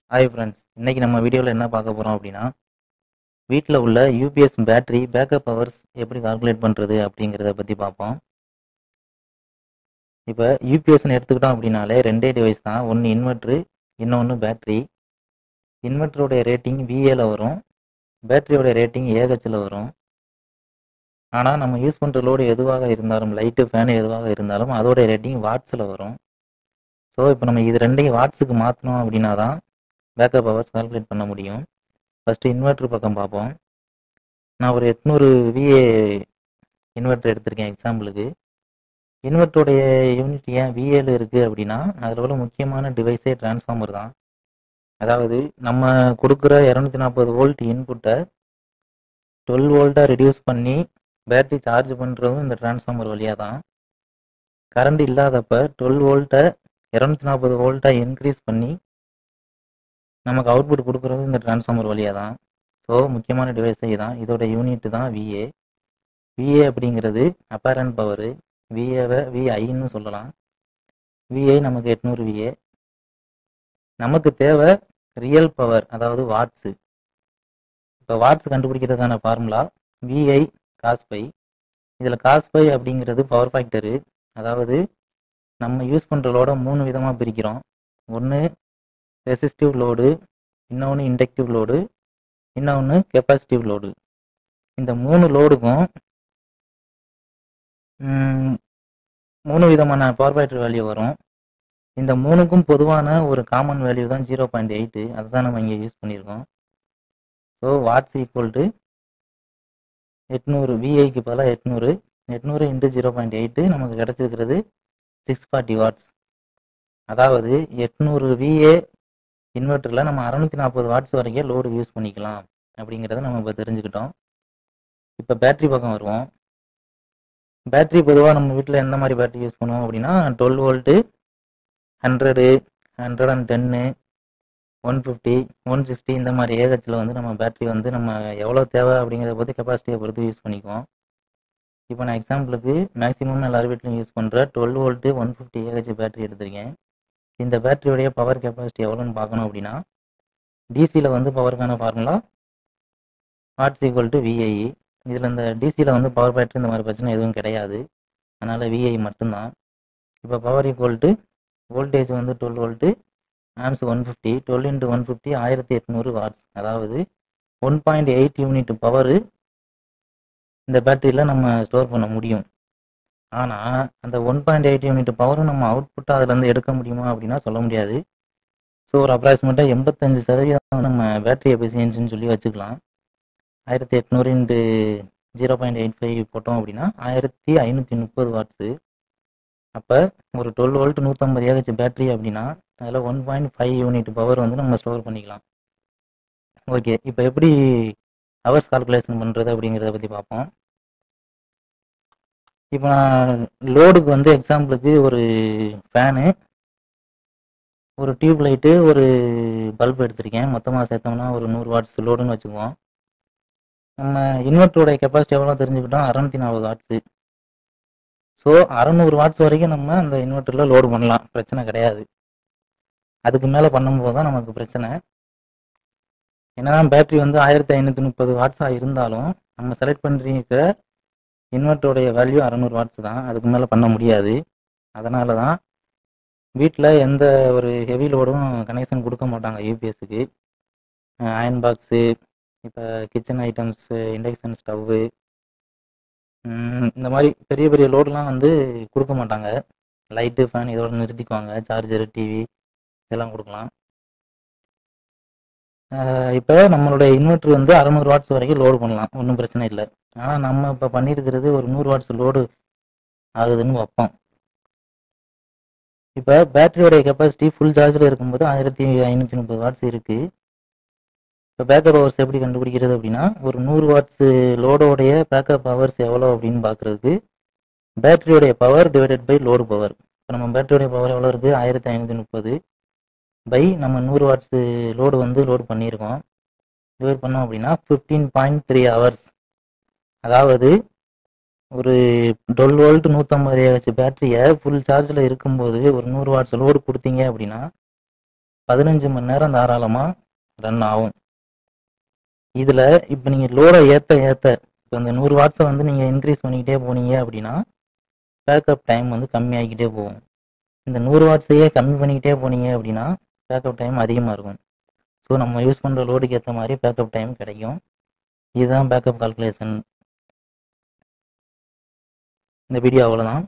hi friends இன்னைக்கு நம்ம வீடியோவில் என்ன பார்க்க போகிறோம் அப்படின்னா வீட்டில் உள்ள யூபிஎஸ் பேட்டரி பேக்கப் பவர்ஸ் எப்படி கால்குலேட் பண்ணுறது அப்படிங்கிறத பற்றி பார்ப்போம் இப்போ யூபிஎஸ்ன்னு எடுத்துக்கிட்டோம் அப்படின்னாலே ரெண்டே டிவைஸ் தான் ஒன்று இன்வெர்ட்ரு இன்னொன்று பேட்டரி இன்வெர்ட்டருடைய ரேட்டிங் விஏல வரும் பேட்டரியோட ரேட்டிங் ஏஹெச்சில் வரும் ஆனால் நம்ம யூஸ் பண்ணுற லோடு எதுவாக இருந்தாலும் லைட்டு ஃபேன் எதுவாக இருந்தாலும் அதோட ரேட்டிங் வாட்ஸில் வரும் ஸோ இப்போ நம்ம இது ரெண்டையும் வாட்ஸுக்கு மாற்றணும் அப்படின்னா தான் பேக்கப் ஹவர்ஸ் கால்குலேட் பண்ண முடியும் ஃபஸ்ட்டு இன்வெர்ட்ரு பக்கம் பார்ப்போம் நான் ஒரு எட்நூறு விஏ இன்வெர்ட்டர் எடுத்திருக்கேன் எக்ஸாம்பிளுக்கு இன்வெர்ட்டருடைய யூனிட் ஏன் விஏல இருக்குது அப்படின்னா அதில் உள்ள முக்கியமான டிவைஸே டிரான்ஸ்ஃபார்மர் தான் அதாவது நம்ம கொடுக்குற இரநூத்தி நாற்பது வோல்ட் இன்புட்டை டுவெல் வோல்ட்டாக ரெடியூஸ் பண்ணி பேட்டரி சார்ஜ் பண்ணுறதும் இந்த டிரான்ஸ்ஃபார்மர் வழியாக தான் கரண்ட் இல்லாதப்ப டுவெல் வோல்ட்டை இரநூத்தி நாற்பது வோல்ட்டாக இன்க்ரீஸ் பண்ணி நமக்கு அவுட்புட் கொடுக்குறது இந்த டிரான்ஸ்ஃபார்மர் வழியாக தான் ஸோ முக்கியமான டிவைஸே தான் இதோட யூனிட் தான் விஏ விஏ அப்படிங்கிறது அப்பேரண்ட் பவரு விஏவை விஐன்னு சொல்லலாம் விஏ நமக்கு எட்நூறு விஏ நமக்கு தேவை ரியல் பவர் அதாவது வாட்ஸு இப்போ வாட்ஸ் கண்டுபிடிக்கிறதுக்கான ஃபார்முலா விஐ காஸ்பை இதில் காஸ்பை அப்படிங்கிறது பவர் ஃபேக்டரு அதாவது நம்ம யூஸ் பண்ணுற லோடை மூணு விதமாக பிரிக்கிறோம் ஒன்று ரெசிஸ்டிவ் லோடு இன்னொன்று இண்டக்டிவ் லோடு இன்னொன்று கெப்பாசிட்டிவ் லோடு இந்த மூணு லோடுக்கும் மூணு விதமான பவர் ஃபேக்டர் வேல்யூ வரும் இந்த மூணுக்கும் பொதுவான ஒரு காமன் வேல்யூ தான் ஜீரோ பாயிண்ட் எயிட்டு அதை தான் நம்ம இங்கே யூஸ் பண்ணியிருக்கோம் ஸோ வாட்ஸ் ஈக்குவல் டு எட்நூறு விஐக்கு பதிலாக எட்நூறு எட்நூறு இன்ட்டு ஜீரோ பாயிண்ட் எயிட்டு நமக்கு கிடச்சிருக்கிறது சிக்ஸ் ஃபார்ட்டி வாட்ஸ் அதாவது எட்நூறு விஏ இன்வெர்ட்டரில் நம்ம அறநூற்றி நாற்பது வாட்ஸ் வரைக்கும் லோடு யூஸ் பண்ணிக்கலாம் அப்படிங்கிறத நம்ம இப்போ தெரிஞ்சுக்கிட்டோம் இப்போ பேட்ரி பக்கம் வருவோம் பேட்ரி பொதுவாக நம்ம வீட்டில் எந்த மாதிரி பேட்டரி யூஸ் பண்ணுவோம் அப்படின்னா twelve volt hundred hundred and டென்னு ஒன் ஃபிஃப்டி ஒன் சிக்ஸ்டி இந்த மாதிரி ஏகத்தில் வந்து நம்ம பேட்டரி வந்து நம்ம எவ்வளோ தேவை அப்படிங்கிறத பொறுத்து கெப்பாசிட்டியை பொறுத்து யூஸ் பண்ணிக்குவோம் இப்போ நான் எக்ஸாம்பிளுக்கு மேக்ஸிமம் எல்லார் வீட்லையும் யூஸ் பண்ணுற twelve volt one fifty AH battery எடுத்திருக்கேன் இந்த பேட்டரியோடைய பவர் கெப்பாசிட்டி எவ்வளோன்னு பார்க்கணும் அப்படின்னா டிசியில் வந்து பவருக்கான formula watts equal to VI இதில் இந்த டிசியில் வந்து பவர் பேட்டரி இந்த மாதிரி பிரச்சனை எதுவும் கிடையாது அதனால் விஐ மட்டும்தான் இப்போ பவர் ஈக்குவல் டு வோல்டேஜ் வந்து twelve volt amps one fifty twelve into one fifty ஆயிரத்தி எட்நூறு வாட்ஸ் அதாவது one point eight unit power இந்த பேட்டரியில் நம்ம ஸ்டோர் பண்ண முடியும் ஆனால் அந்த ஒன் பாயிண்ட் எயிட் யூனிட் பவரும் நம்ம அவுட்புட்டாக அதுலேருந்து எடுக்க முடியுமா அப்படின்னா சொல்ல முடியாது ஸோ ஒரு அப்ராக்சிமேட்டாக எண்பத்தஞ்சு சதவீதம் நம்ம பேட்டரி எஃபிசியன்சின்னு சொல்லி வச்சுக்கலாம் ஆயிரத்தி எட்நூறு into zero point eight five போட்டோம் அப்படின்னா ஆயிரத்தி ஐநூற்றி முப்பது வாட்ஸு அப்போ ஒரு டுவெல் வோல்ட் நூற்றம்பது ஏஹெச் பேட்டரி அப்படின்னா அதில் one point five unit power வந்து நம்ம ஸ்டோர் பண்ணிக்கலாம் ஓகே இப்போ எப்படி ஹவர்ஸ் கால்குலேஷன் பண்ணுறது அப்படிங்கிறத பற்றி பார்ப்போம் இப்போ நான் லோடுக்கு வந்து எக்ஸாம்பிளுக்கு ஒரு ஃபேனு ஒரு டியூப் லைட்டு ஒரு பல்ப் எடுத்திருக்கேன் மொத்தமாக சேர்த்தோம்னா ஒரு நூறு வாட்ஸ் லோடுன்னு வச்சுக்குவோம் நம்ம இன்வெர்ட்டரோட கெப்பாசிட்டி எவ்வளோ தெரிஞ்சுக்கிட்டோம் அறநூற்றி நாற்பது வாட்ஸு ஸோ அறநூறு வாட்ஸ் வரைக்கும் நம்ம அந்த இன்வெர்ட்டரில் லோடு பண்ணலாம் பிரச்சனை கிடையாது அதுக்கு மேலே பண்ணும்போது தான் நமக்கு பிரச்சனை என்னதான் பேட்டரி வந்து ஆயிரத்தி ஐநூற்றி முப்பது வாட்ஸாக இருந்தாலும் நம்ம செலக்ட் பண்ணிருக்கிற இன்வெர்ட்டருடைய வேல்யூ அறநூறு வாட்ஸ் தான் அதுக்கு மேலே பண்ண முடியாது அதனால தான் வீட்டில் எந்த ஒரு ஹெவி லோடும் கனெக்ஷன் கொடுக்க மாட்டாங்க யூபிஎஸ்க்கு அயன் பாக்ஸு இப்போ கிச்சன் ஐட்டம்ஸு இண்டக்ஷன் ஸ்டவ்வு இந்த மாதிரி பெரிய பெரிய லோடுலாம் வந்து கொடுக்க மாட்டாங்க லைட்டு ஃபேன் இதோட நிறுத்திக்குவாங்க சார்ஜரு டிவி இதெல்லாம் கொடுக்கலாம் இப்போ நம்மளுடைய இன்வெர்ட்ரு வந்து அறநூறு வாட்ஸ் வரைக்கும் லோடு பண்ணலாம் ஒன்றும் பிரச்சனை இல்லை ஆனால் நம்ம இப்போ பண்ணியிருக்கிறது ஒரு நூறு வாட்ஸ் லோடு ஆகுதுன்னு வைப்போம் இப்போ பேட்டரியோடைய கெப்பாசிட்டி ஃபுல் சார்ஜில் இருக்கும்போது ஆயிரத்தி ஐநூற்றி முப்பது வாட்ஸ் இருக்குது இப்போ பேக்கப் ஹவர்ஸ் எப்படி கண்டுபிடிக்கிறது அப்படின்னா ஒரு நூறு வாட்ஸ் லோடோடைய பேக்கப் ஹவர்ஸ் எவ்வளோ அப்படின்னு பார்க்குறதுக்கு பேட்டரியோடைய power divided by load power இப்போ நம்ம பேட்டரியோடைய பவர் எவ்வளோ இருக்குது ஆயிரத்தி ஐநூற்றி முப்பது பை நம்ம நூறு வாட்ஸ் லோடு வந்து லோடு பண்ணியிருக்கோம் டிவைட் பண்ணோம் அப்படின்னா ஃபிஃப்டீன் பாயிண்ட் த்ரீ ஹவர்ஸ் அதாவது ஒரு டுவெல் வோல்ட் நூற்றம்பது ஏஹெச் பேட்டரியை ஃபுல் சார்ஜில் இருக்கும்போது ஒரு நூறு வாட்ஸ் லோடு கொடுத்தீங்க அப்படின்னா பதினஞ்சு மணி நேரம் தாராளமாக ரன் ஆகும் இதில் இப்போ நீங்கள் லோடை ஏற்ற ஏற்ற இப்போ இந்த நூறு வாட்ஸை வந்து நீங்கள் இன்க்ரீஸ் பண்ணிக்கிட்டே போனீங்க அப்படின்னா பேக்கப் டைம் வந்து கம்மியாகிக்கிட்டே போகும் இந்த நூறு வாட்ஸையே கம்மி பண்ணிக்கிட்டே போனீங்க அப்படின்னா பேக்கப் டைம் அதிகமாக இருக்கும் ஸோ நம்ம யூஸ் பண்ணுற லோடுக்கு ஏற்ற மாதிரி பேக்கப் டைம் கிடைக்கும் இதுதான் பேக்கப் கால்குலேஷன் இந்த வீடியோ அவ்வளோதான்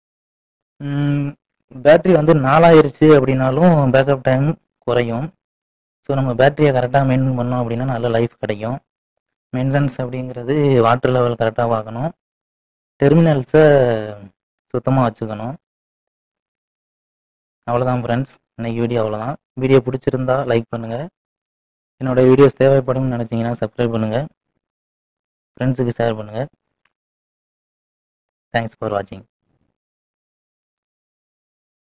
பேட்ரி வந்து நாலாயிருச்சு அப்படின்னாலும் பேக்கப் டைம் குறையும் ஸோ நம்ம பேட்டரியை கரெக்டாக மெயின்டைன் பண்ணோம் அப்படின்னா நல்ல லைஃப் கிடைக்கும் மெயின்டெனன்ஸ் அப்படிங்கிறது வாட்டர் லெவல் கரெக்டாக பார்க்கணும் டெர்மினல்ஸை சுத்தமாக வச்சுக்கணும் அவ்வளோதான் ஃப்ரெண்ட்ஸ் இன்னைக்கு வீடியோ அவ்வளோதான் வீடியோ பிடிச்சிருந்தா லைக் பண்ணுங்கள் என்னோட வீடியோஸ் தேவைப்படும்னு நினச்சிங்கன்னா சப்ஸ்கிரைப் பண்ணுங்கள் ஃப்ரெண்ட்ஸுக்கு ஷேர் பண்ணுங்கள் தேங்க்ஸ் ஃபார் வாட்சிங்